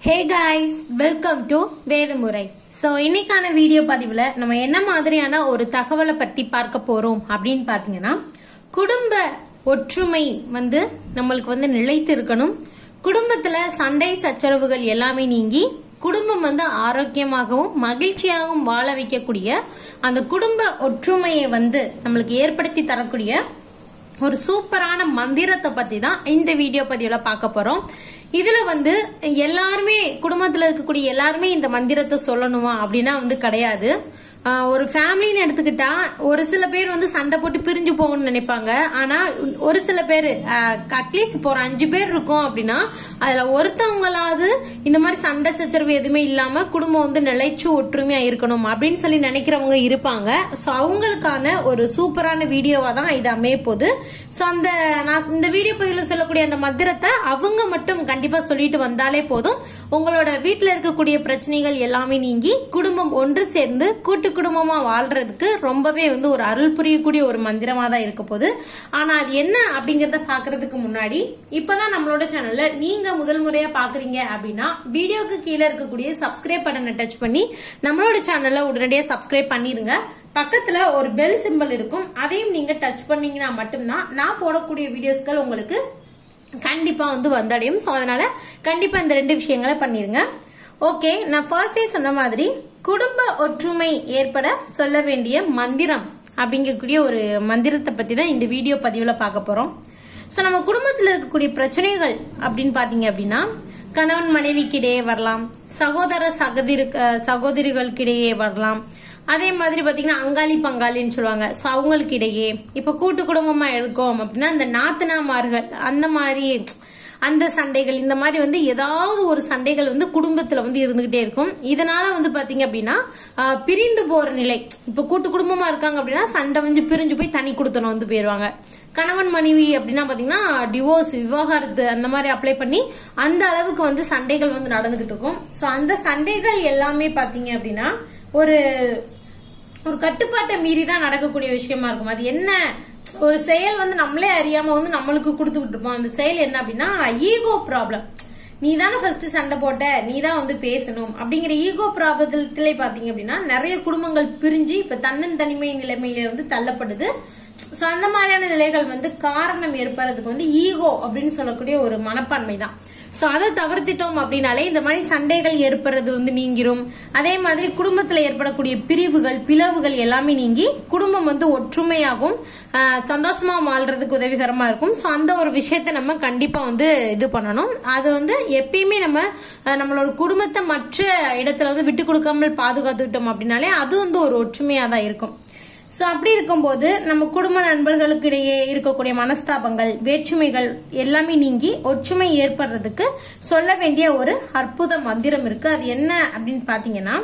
hey guys welcome to Vedamurai so இன்னைக்கான video பதிவில் நம்ம என்ன மாதிரியான ஒரு தகவலை பற்றி பார்க்க போறோம் அப்படின்னு பார்த்தீங்கன்னா குடும்ப ஒற்றுமை வந்து நம்மளுக்கு வந்து நிலைத்து இருக்கணும் குடும்பத்துல சண்டை சச்சரவுகள் எல்லாமே நீங்கி குடும்பம் வந்து ஆரோக்கியமாகவும் மகிழ்ச்சியாகவும் வாழ வைக்கக்கூடிய அந்த குடும்ப ஒற்றுமையை வந்து நம்மளுக்கு ஏற்படுத்தி தரக்கூடிய ஒரு சூப்பரான மந்திரத்தை பத்தி தான் இந்த வீடியோ பதிவுல பார்க்க போறோம் இதுல வந்து எல்லாருமே குடும்பத்துல இருக்கக்கூடிய எல்லாருமே இந்த மந்திரத்தை சொல்லணுமா அப்படின்னா வந்து கிடையாது ஆஹ் ஒரு ஃபேமிலின்னு எடுத்துக்கிட்டா ஒரு சில பேர் வந்து சண்டை போட்டு பிரிஞ்சு போகணும்னு நினைப்பாங்க ஆனா ஒரு சில பேர் அட்லீஸ்ட் இப்போ ஒரு அஞ்சு பேர் இருக்கோம் அப்படின்னா அதுல ஒருத்தவங்களாவது இந்த மாதிரி சண்டை சச்சரவு எதுவுமே இல்லாம குடும்பம் வந்து நிலைச்சு ஒற்றுமையா இருக்கணும் அப்படின்னு சொல்லி நினைக்கிறவங்க இருப்பாங்க ஸோ அவங்களுக்கான ஒரு சூப்பரான வீடியோவா தான் இது அமைய போகுது ஸோ அந்த நான் இந்த வீடியோ பதிவில் சொல்லக்கூடிய அந்த மந்திரத்தை அவங்க மட்டும் கண்டிப்பா சொல்லிட்டு வந்தாலே போதும் உங்களோட வீட்டில் இருக்கக்கூடிய பிரச்சனைகள் எல்லாமே நீங்கி குடும்பம் ஒன்று சேர்ந்து கூட்டு குடும்பமா வாழ்றதுக்கு ரொம்பவே வந்து ஒரு அருள் புரியக்கூடிய ஒரு மந்திரமா தான் இருக்க போகுது ஆனா அது என்ன அப்படிங்கறத பாக்குறதுக்கு முன்னாடி இப்பதான் நம்மளோட சேனல்ல நீங்க முதல் முறையா பாக்குறீங்க அப்படின்னா வீடியோக்கு கீழே இருக்கக்கூடிய சப்ஸ்கிரைப் பட்டனை டச் பண்ணி நம்மளோட சேனல்ல உடனடியாக சப்ஸ்கிரைப் பண்ணிருங்க பக்கத்துல ஒரு பெல் சிம்பல் இருக்கும் அதையும் நீங்க டச் பண்ணீங்கன்னா மட்டும்தான் நான் போடக்கூடிய வீடியோஸ்கள் உங்களுக்கு கண்டிப்பா வந்து வந்தடையும் ஸோ அதனால கண்டிப்பா இந்த ரெண்டு விஷயங்களை பண்ணிருங்க ஓகே நான் ஃபர்ஸ்டே சொன்ன மாதிரி குடும்ப ஒற்றுமை ஏற்பட சொல்ல வேண்டிய மந்திரம் அப்படிங்கக்கூடிய ஒரு மந்திரத்தை பத்தி தான் இந்த வீடியோ பதிவுல பார்க்க போறோம் ஸோ நம்ம குடும்பத்தில் இருக்கக்கூடிய பிரச்சனைகள் அப்படின்னு பாத்தீங்க அப்படின்னா கணவன் மனைவிக்கிடையே வரலாம் சகோதர சகோதரி சகோதரிகளுக்கிடையே வரலாம் அதே மாதிரி பாத்தீங்கன்னா அங்காளி பங்காளின்னு சொல்லுவாங்க ஸோ அவங்களுக்கு இடையே இப்ப கூட்டு குடும்பமா இருக்கோம் அப்படின்னா அந்த நாத்தனாமார்கள் அந்த மாதிரி அந்த சண்டைகள் இந்த மாதிரி வந்து ஏதாவது ஒரு சண்டைகள் வந்து குடும்பத்துல வந்து இருந்துகிட்டே இருக்கும் இதனால வந்து பாத்தீங்க அப்படின்னா ஆஹ், பிரிந்து போற நிலை இப்ப கூட்டு குடும்பமா இருக்காங்க அப்படின்னா சண்டை வந்து பிரிஞ்சு போய் தனி கொடுத்தனம் வந்து போயிருவாங்க கணவன் மனைவி அப்படின்னா பாத்தீங்கன்னா டிவோர்ஸ் விவாகரத்து அந்த மாதிரி அப்ளை பண்ணி அந்த அளவுக்கு வந்து சண்டைகள் வந்து நடந்துகிட்டு இருக்கும் ஸோ அந்த சண்டைகள் எல்லாமே பாத்தீங்க அப்படின்னா ஒரு ஒரு கட்டுப்பாட்டை மீறி தான் நடக்கக்கூடிய விஷயமா இருக்கும் அது என்ன ஒரு செயல் வந்து நம்மளே அறியாம வந்து நம்மளுக்கு கொடுத்துக்கிட்டு இருப்போம் அந்த செயல் என்ன அப்படின்னா ஈகோ ப்ராப்ளம் நீ தானே ஃபர்ஸ்ட் சண்டை போட்ட நீ தான் வந்து பேசணும் அப்படிங்கிற ஈகோ ப்ராப்ளத்திலே பாத்தீங்க அப்படின்னா நிறைய குடும்பங்கள் பிரிஞ்சு இப்ப தன்னன் தனிமை நிலைமையில வந்து தள்ளப்படுது ஸோ அந்த மாதிரியான நிலைகள் வந்து காரணம் ஏற்படுறதுக்கு வந்து ஈகோ அப்படின்னு சொல்லக்கூடிய ஒரு மனப்பான்மை தான் ஸோ அதை தவிர்த்திட்டோம் அப்படின்னாலே இந்த மாதிரி சண்டைகள் ஏற்படுறது வந்து நீங்கிரும் அதே மாதிரி குடும்பத்தில் ஏற்படக்கூடிய பிரிவுகள் பிளவுகள் எல்லாமே நீங்கி குடும்பம் வந்து ஒற்றுமையாகவும் ஆஹ், சந்தோஷமா வாழ்றதுக்கு உதவிகரமா இருக்கும் ஸோ அந்த ஒரு விஷயத்த நம்ம கண்டிப்பா வந்து இது பண்ணணும் அது வந்து எப்பயுமே நம்ம ஆஹ், நம்மளோட குடும்பத்தை மற்ற இடத்துல வந்து விட்டு கொடுக்காமல் பாதுகாத்துக்கிட்டோம் அப்படின்னாலே அது வந்து ஒரு ஒற்றுமையா தான் இருக்கும் ஸோ அப்படி இருக்கும்போது நம்ம குடும்ப நண்பர்களுக்கு இடையே இருக்கக்கூடிய மனஸ்தாபங்கள் வேற்றுமைகள் எல்லாமே நீங்கி ஒற்றுமை ஏற்படுறதுக்கு சொல்ல வேண்டிய ஒரு அற்புத மந்திரம் இருக்கு அது என்ன அப்படின்னு பாத்தீங்கன்னா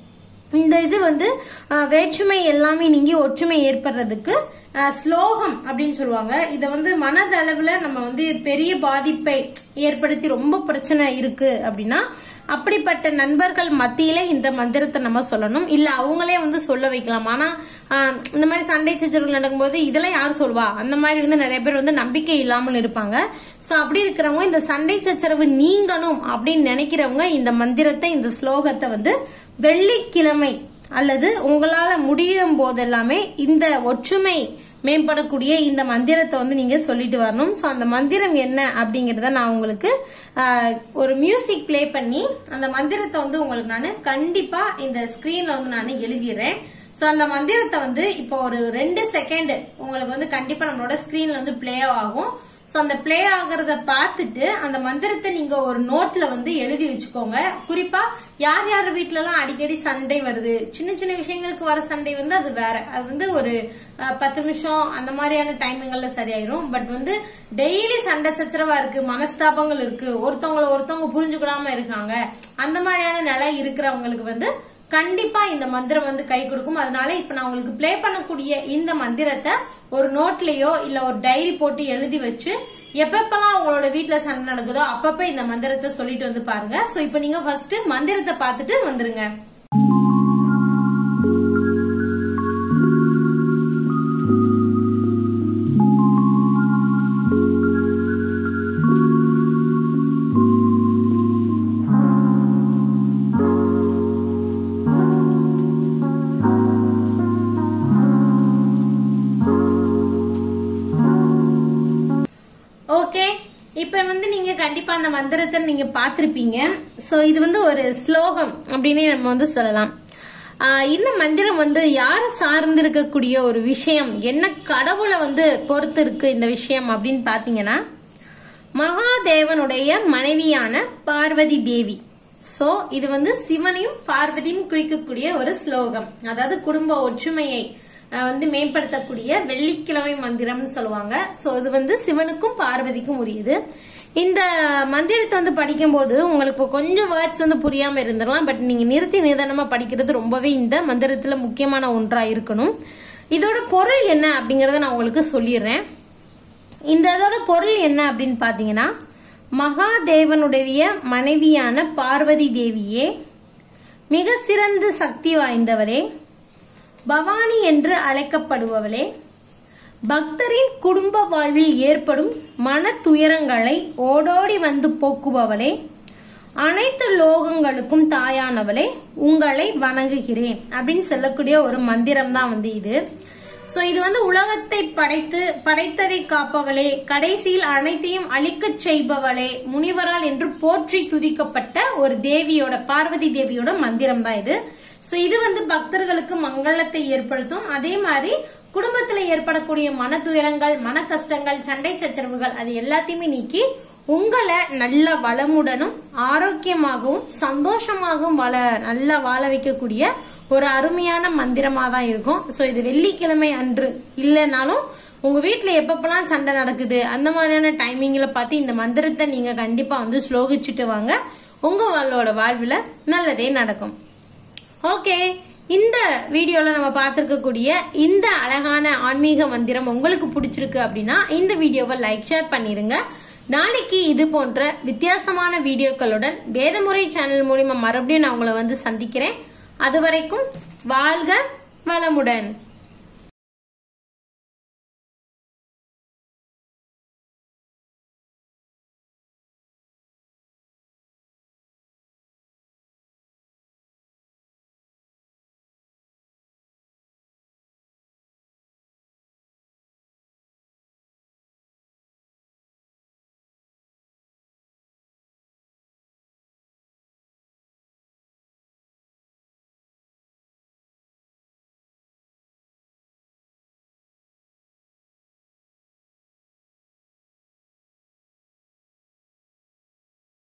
இந்த இது வந்து அஹ், வேற்றுமை எல்லாமே நீங்கி ஒற்றுமை ஏற்படுறதுக்கு அஹ், ஸ்லோகம் அப்படின்னு சொல்லுவாங்க இதை வந்து மனதளவுல நம்ம வந்து பெரிய பாதிப்பை ஏற்படுத்தி ரொம்ப பிரச்சனை இருக்கு அப்படின்னா அப்படிப்பட்ட நண்பர்கள் மத்தியில இந்த மந்திரத்தை நம்ம சொல்லணும் இல்ல அவங்களே வந்து சொல்ல வைக்கலாம் ஆனா ஆஹ், இந்த மாதிரி சண்டை சச்சரவு நடக்கும்போது இதெல்லாம் யார் சொல்வா அந்த மாதிரி வந்து நிறைய பேர் வந்து நம்பிக்கை இல்லாமல் இருப்பாங்க சோ அப்படி இருக்கிறவங்க இந்த சண்டை சச்சரவு நீங்கணும் அப்படின்னு நினைக்கிறவங்க இந்த மந்திரத்தை இந்த ஸ்லோகத்தை வந்து வெள்ளிக்கிழமை அல்லது உங்களால முடியும் போதெல்லாமே இந்த ஒற்றுமை மேம்படக்கூடிய இந்த மந்திரத்தை வந்து நீங்க சொல்லிட்டு வரணும் ஸோ அந்த மந்திரம் என்ன அப்படிங்கறத நான் உங்களுக்கு ஆஹ், ஒரு மியூசிக் ப்ளே பண்ணி அந்த மந்திரத்தை வந்து உங்களுக்கு நான் கண்டிப்பா இந்த ஸ்கிரீன்ல வந்து நான் எழுதிடுறேன் ஸோ அந்த மந்திரத்தை வந்து இப்போ ஒரு ரெண்டு செகண்ட் உங்களுக்கு வந்து கண்டிப்பா நம்மளோட ஸ்கிரீன்ல வந்து ப்ளே ஆகும் ஸோ அந்த ப்ளே ஆகுறத பார்த்துட்டு அந்த மந்திரத்தை நீங்க ஒரு நோட்ல வந்து எழுதி வச்சுக்கோங்க குறிப்பா யார் யார் வீட்ல எல்லாம் அடிக்கடி சண்டை வருது சின்ன சின்ன விஷயங்களுக்கு வர சண்டை வந்து அது வேற அது வந்து ஒரு அஹ், பத்து நிமிஷம் அந்த மாதிரியான டைமிங்கள்ல சரியாயிரும் பட் வந்து டெய்லி சண்டை சச்சரவா இருக்கு மனஸ்தாபங்கள் இருக்கு ஒருத்தவங்கள ஒருத்தவங்க புரிஞ்சுக்கிடாம இருக்காங்க அந்த மாதிரியான நிலை இருக்கிறவங்களுக்கு வந்து கண்டிப்பா இந்த மந்திரம் வந்து கை கொடுக்கும் அதனால இப்ப நான் உங்களுக்கு ப்ளே பண்ணக்கூடிய இந்த மந்திரத்தை ஒரு நோட்லயோ இல்ல ஒரு டைரி போட்டு எழுதி வச்சு எப்பப்பெல்லாம் உங்களோட வீட்ல சண்டை நடக்குதோ அப்பப்ப இந்த மந்திரத்தை சொல்லிட்டு வந்து பாருங்க சோ இப்போ நீங்க ஃபர்ஸ்ட் மந்திரத்தை பார்த்துட்டு வந்துருங்க Om இப்ப வந்து நீங்க கண்டிப்பா அந்த மந்திரத்தை நீங்க பார்த்திருப்பீங்க சோ இது வந்து ஒரு ஸ்லோகம் அப்படின்னு நம்ம வந்து சொல்லலாம் ஆஹ் இந்த மந்திரம் வந்து யாரை சார்ந்து இருக்கக்கூடிய ஒரு விஷயம் என்ன கடவுளை வந்து பொறுத்து இருக்கு இந்த விஷயம் அப்படின்னு பாத்தீங்கன்னா மகாதேவனுடைய மனைவியான பார்வதி தேவி சோ இது வந்து சிவனையும் பார்வதியும் குறிக்கக்கூடிய ஒரு ஸ்லோகம் அதாவது குடும்ப ஒற்றுமையை அஹ், வந்து மேம்படுத்தக்கூடிய வெள்ளிக்கிழமை மந்திரம்னு சொல்லுவாங்க சோ இது வந்து சிவனுக்கும் பார்வதிக்கும் உரியது இந்த மந்திரத்தை வந்து படிக்கும்போது உங்களுக்கு கொஞ்சம் வேர்ட்ஸ் வந்து புரியாம இருந்துடலாம் பட் நீங்க நிறுத்தி நிதானமா படிக்கிறது ரொம்பவே இந்த மந்திரத்துல முக்கியமான ஒன்றா இருக்கணும் இதோட பொருள் என்ன அப்படிங்கறத நான் உங்களுக்கு சொல்லிடுறேன் இந்த இதோட பொருள் என்ன அப்படின்னு பாத்தீங்கன்னா மகாதேவனுடைய மனைவியான பார்வதி தேவியே மிக சிறந்த சக்தி வாய்ந்தவளே பவானி என்று அழைக்கப்படுபவளே பக்தரின் குடும்ப வாழ்வில் ஏற்படும் மன துயரங்களை ஓடோடி வந்து போக்குபவளே அனைத்து லோகங்களுக்கும் தாயானவளே உங்களை வணங்குகிறேன் அப்படின்னு சொல்லக்கூடிய ஒரு மந்திரம் தான் வந்து இது சோ இது வந்து உலகத்தை படைத்து படைத்ததை காப்பவளே கடைசியில் அனைத்தையும் அழிக்கச் செய்பவளே முனிவரால் என்று போற்றி துதிக்கப்பட்ட ஒரு தேவியோட பார்வதி தேவியோட மந்திரம் தான் இது சோ இது வந்து பக்தர்களுக்கு மங்களத்தை ஏற்படுத்தும் அதே மாதிரி குடும்பத்துல ஏற்படக்கூடிய மன துயரங்கள் மன கஷ்டங்கள் சண்டை சச்சரவுகள் அது எல்லாத்தையுமே நீக்கி உங்களை நல்ல வளமுடனும் ஆரோக்கியமாகவும் சந்தோஷமாகவும் வாழ நல்லா வாழ வைக்கக்கூடிய ஒரு அருமையான மந்திரமா தான் இருக்கும் சோ இது வெள்ளிக்கிழமை அன்று இல்லைனாலும் உங்க வீட்ல எப்பப்பெல்லாம் சண்டை நடக்குது அந்த மாதிரியான டைமிங்ல பார்த்து இந்த மந்திரத்தை நீங்க கண்டிப்பா வந்து ஸ்லோகிச்சுட்டு வாங்க உங்க வாழ்வோட வாழ்வுல நல்லதே நடக்கும் ஓகே இந்த வீடியோல நம்ம பார்த்திருக்கக்கூடிய இந்த அழகான ஆன்மீக மந்திரம் உங்களுக்கு பிடிச்சிருக்கு அப்படின்னா இந்த வீடியோவை லைக் ஷேர் பண்ணிருங்க நாளைக்கு இது போன்ற வித்தியாசமான வீடியோக்களுடன் வேதமுறை சேனல் மூலியமா மறுபடியும் நான் உங்களை வந்து சந்திக்கிறேன் அது வரைக்கும் வாழ்க வளமுடன்